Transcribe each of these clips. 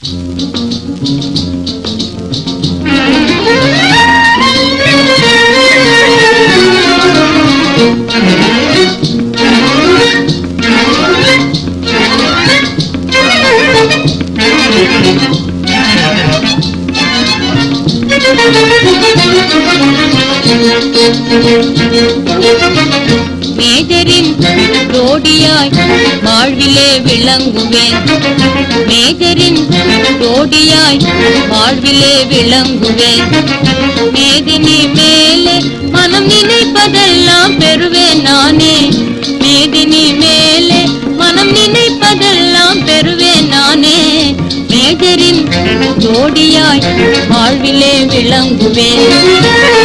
மேஜரின் ஜோடியாய் வாழ்விலே விளங்குவேன் மேஜரின் ஜோடியாய் வாழ்விலே விளங்குவேன் மேதினி மேலே மனம் நினைப்பதெல்லாம் பெறுவேன் நானே மேதினி மேலே மனம் நினைப்பதெல்லாம் பெறுவேன் நானே மேஜரின் ஜோடியாய் வாழ்விலே விளங்குவேன்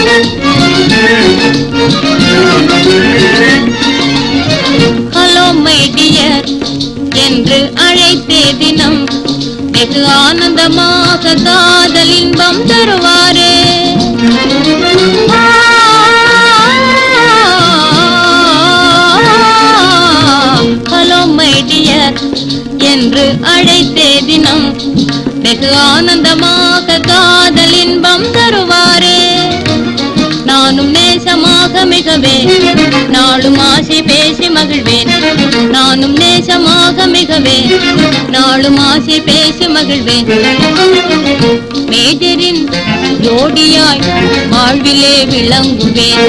ஹலோ மை டியர் என்று அழைத்தே தினம் வெகு ஆனந்தமாக காதல் இன்பம் தருவாரே ஹலோ மை டியர் என்று அழைத்தே தினம் வெகு ஆனந்தமாக காதல் இன்பம் தருவாரே நானும் நேசமாக மிகவே நாளும் ஆசை பேசி மகிழ்வேன் நானும் நேசமாக மிகவே நாளும் ஆசை பேசி மகிழ்வேன் மேஜரின் ஜோடியாய் வாழ்விலே விளங்குவேன்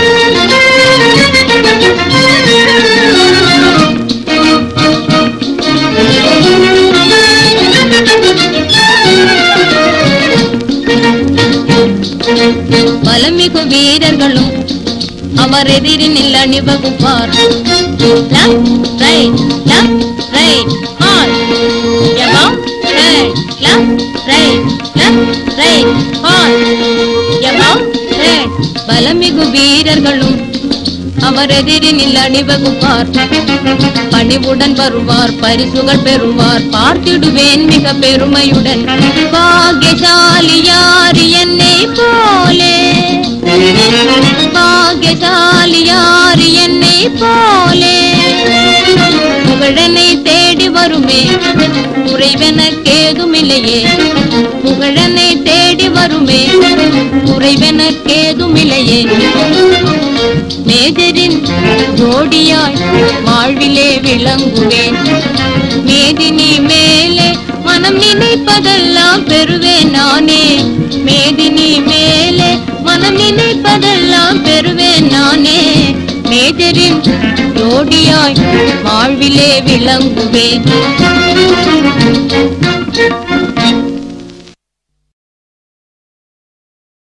பலமிகு வீரர்களும் அவர் எதிரினில் அணிவகுப்பார் Left, right, left, right, all. Above, right, left, right, left, right, all. Above, right. பலமிகு வீரர்களும் அவர் எதிரினில் அணிவகுப்பார் பணிவுடன் வருவார் பரிசுகள் பெறுவார் பார்த்திடுவேன் மிக பெருமையுடன் பாகியசாலி யார் என்னை போலே பாகியசாலி யார் என்னை போலே புகழனை தேடி வருமே குறைவெனக்கேதுமில்லையே புகழனை தேடி வருமே குறைவெனக்கேதுமில்லையே மேஜரின் ஜோடியாய் வாழ்விலே விளங்குவேன் மேதினி மேலே மனம் நினைப்பதெல்லாம் பெறுவேன் நானே மேதினி மேலே மனம் நினைப்பதெல்லாம் பெறுவேன் நானே மேஜரின் ஜோடியாய் வாழ்விலே விளங்குவேன்